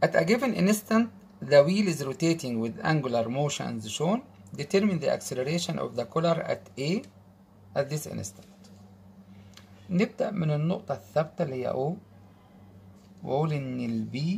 At a given instant, the wheel is rotating with angular motions shown. Determine the acceleration of the collar at A at this instant. نبدأ من النقطة الثابتة اللي هي O وأقول إن ال B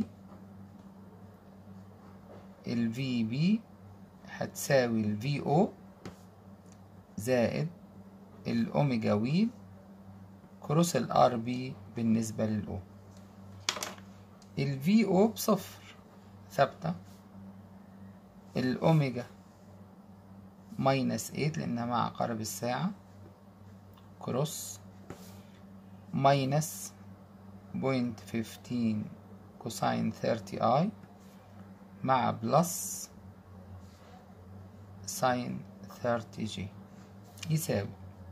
ال VB هتساوي ال VO زائد الأوميجا ويل كروس ال RB بالنسبة لل O ال VO بصفر ثابتة الأوميجا ماينس 8 لأنها مع عقارب الساعة كروس ماينس بوينت فيفتين كوساين ثيرتي اي مع بلس ساين ثيرتي جي يساوي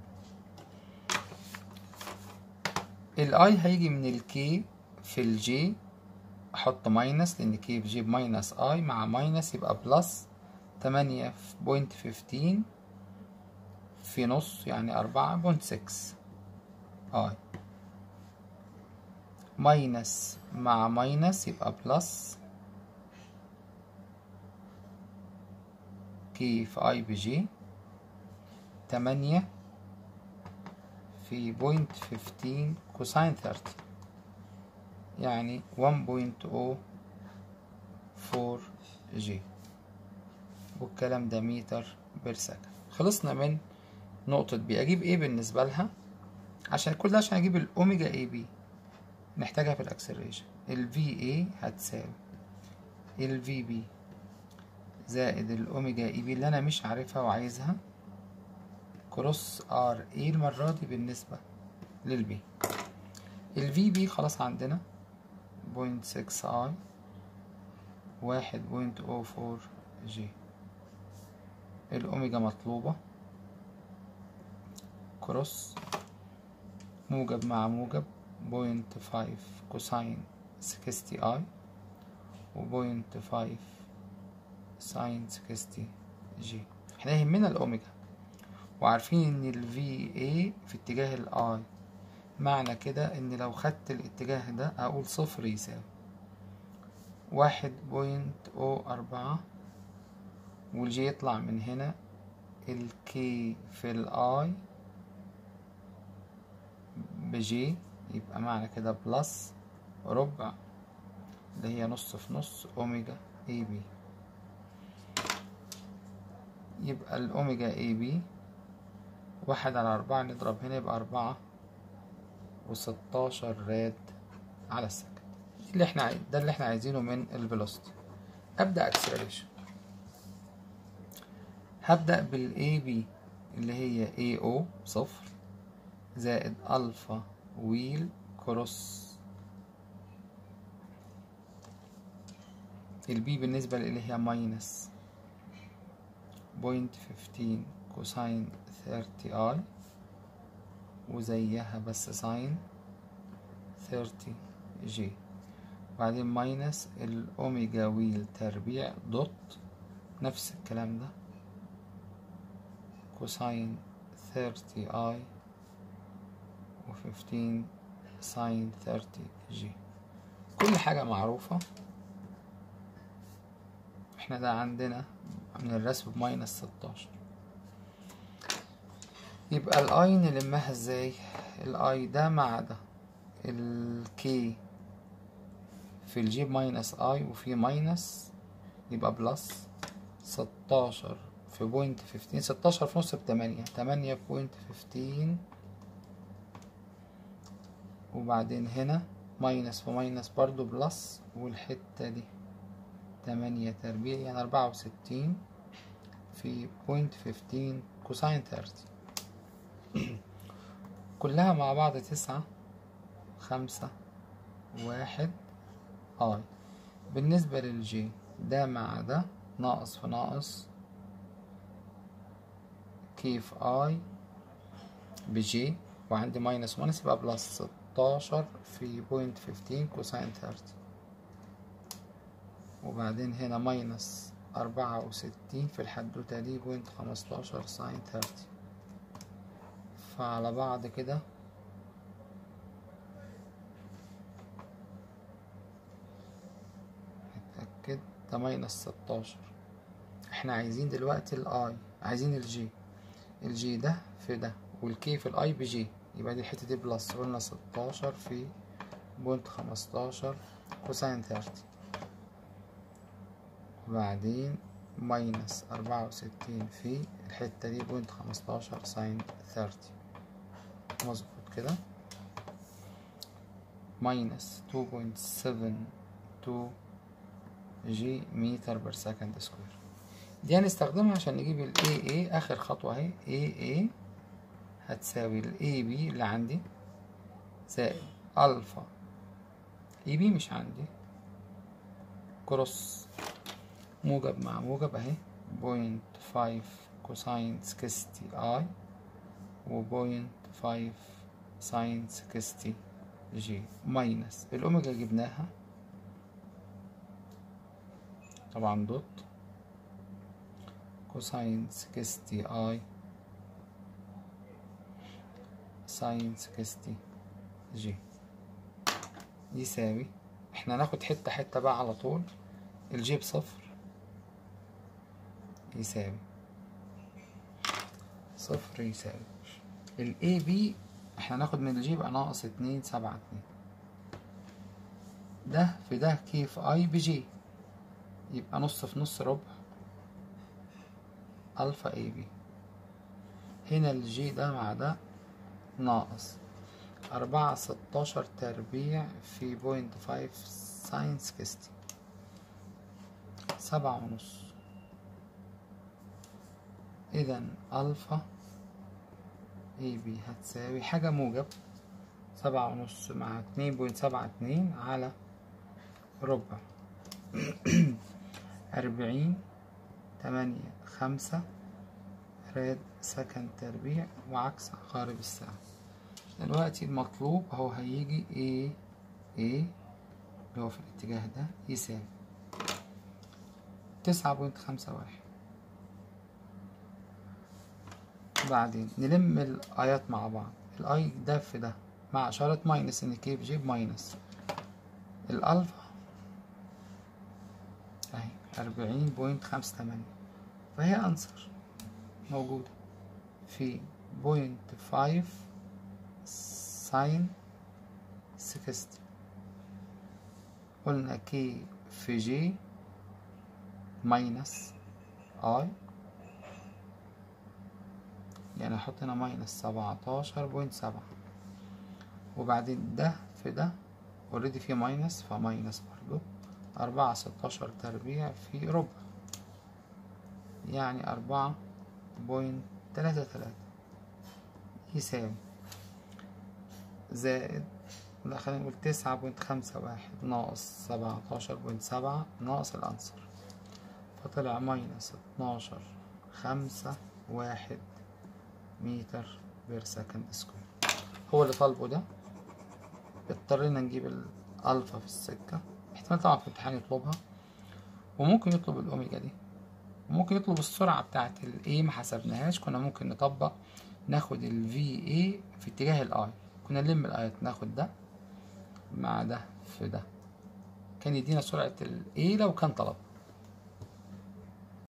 الاي هيجي من الكي في الجي احط ماينس لان كي في جي بماينس اي مع ماينس يبقى بلس تمانية بوينت فيفتين في نص يعني أربعة بوينت سكس اي ماينس مع ماينس يبقى بلس كي في اي بجي تمانية في بوينت فيفتين كوساين ثيرتي يعني ون بوينت او فور جي والكلام ده متر بير سكند خلصنا من نقطة بي أجيب ايه بالنسبة لها عشان كل ده عشان أجيب الأوميجا اي بي نحتاجها في الأكسلريشن ال VA هتساوي ال VB زائد الأوميجا اي بي اللي أنا مش عارفها وعايزها كروس ار ايه المرة دي بالنسبة للبي ال VB خلاص عندنا بوينت سكس اي واحد بوينت او فور جي الأوميجا مطلوبة كروس موجب مع موجب بوينت فايف كوساين سكستي اي وبوينت فايف ساين سكستي جي احنا يهمنا الأوميجا وعارفين ان ال VA في اتجاه ال I معنى كده ان لو خدت الاتجاه ده اقول صفر يساوي واحد بوينت او اربعة والجي يطلع من هنا الكي في الاي بجي يبقى معنى كده بلس ربع اللي هي نص في نص اوميجا اي بي يبقى الاوميجا اي بي واحد على أربعة نضرب هنا يبقى أربعة وستاشر راد على السكند اللي احنا عايز ده اللي احنا عايزينه من الفيلوسيتي أبدأ اكسلريشن هبدأ بالاي بي اللي هي اي او صفر زائد ألفا ويل كروس البي بالنسبة اللي هي ماينس بوينت فيفتين كوساين ثيرتي اي وزيها بس ساين ثيرتي جي بعدين ماينس الأوميجا ويل تربيع دوت نفس الكلام ده كوساين ثيرتي اي وفيفتين ساين ثيرتي جي كل حاجة معروفة احنا ده عندنا من الرسم بماينس ستاشر يبقى الاي نلمها ازاي الاي ده مع ده الكي في الجيب ماينس اي وفي ماينس يبقى بلس ستاشر في بوينت فيفتين ستاشر في نص بتمانية تمانية بوينت فيفتين وبعدين هنا ماينس في ماينس برضو بلس والحتة دي تمانية تربيع يعني أربعة وستين في بوينت فيفتين كوساين ثيرتي كلها مع بعض تسعة خمسة واحد اي بالنسبة للجي ده مع ده ناقص في ناقص كيف اي بجي وعندي ماينس ماينس يبقى بلس ستاشر في بوينت فيفتين كوساين ثيرتي وبعدين هنا ماينس أربعة وستين في الحدوتة دي بوينت خمستاشر ساين ثيرتي فعلى بعض كده نتأكد ده ماينس ستاشر احنا عايزين دلوقتي الاي عايزين الجي الجي ده في ده والكي في الاي بجي يبقى دي الحتة دي بلس قلنا ستاشر في بوينت خمستاشر كوساين ثيرتي وبعدين ماينس أربعة وستين في الحتة دي بوينت خمستاشر ساين ثيرتي مظبوط كده ماينس تو بوينت سفن تو جي متر بير سكند سكوير دي هنستخدمها عشان نجيب ال AA آخر خطوة اهي AA هتساوي ال AB اللي عندي زائد ألفا AB مش عندي كروس موجب مع موجب اهي بوينت فايف كوساين سكستي اي وبوينت فايف ساين سكستي جي ماينس الأوميجا جبناها طبعا دوت كوساين سكستي اي ساين سكستي جي يساوي احنا ناخد حتة حتة بقى على طول الجي بصفر يساوي صفر يساوي ال AB احنا ناخد من الجي يبقى ناقص اتنين سبعة اتنين ده في ده كيف اي بجي يبقى نص في نص ربع ألفا اي بي هنا الجي ده مع ده ناقص أربعة ستاشر تربيع في بوينت فايف ساين سكستي سبعة ونص إذا ألفا اي بي هتساوي حاجة موجب سبعة ونص مع اتنين بوينت سبعة اتنين على ربع أربعين تمانية خمسة راد سكند تربيع وعكس عقارب الساعة دلوقتي المطلوب هو هيجي A A اللي هو في الاتجاه ده يساوي تسعة بوينت خمسة واحد بعدين نلم الآيات مع بعض الآي ده في ده مع إشارة ماينس إن كيف جيب ماينس الألفا أهي أربعين بوينت خمسة تمانية فهي أنسر موجودة في بوينت فايف ساين سكستي قلنا كي في جي ماينس اي يعني احط هنا ماينس سبعتاشر بوينت سبعة وبعدين ده في ده اوريدي في ماينس فماينس برضو أربعة ستاشر تربيع في ربع يعني أربعة بوينت تلاتة تلاتة يساوي زائد لا خلينا نقول تسعة بوينت خمسة واحد ناقص سبعتاشر بوينت سبعة ناقص الأنصر فطلع ماينس اتناشر خمسة واحد متر بير سكند سكوير هو اللي طالبه ده اضطرينا نجيب الألفا في السكة احتمال طبعا في الامتحان يطلبها وممكن يطلب الأوميجا دي وممكن يطلب السرعة بتاعت ال A ما حسبناهاش كنا ممكن نطبق ناخد ال VA في اتجاه ال I كنا نلم الآيات ناخد ده مع ده في ده كان يدينا سرعة ال A لو كان طلب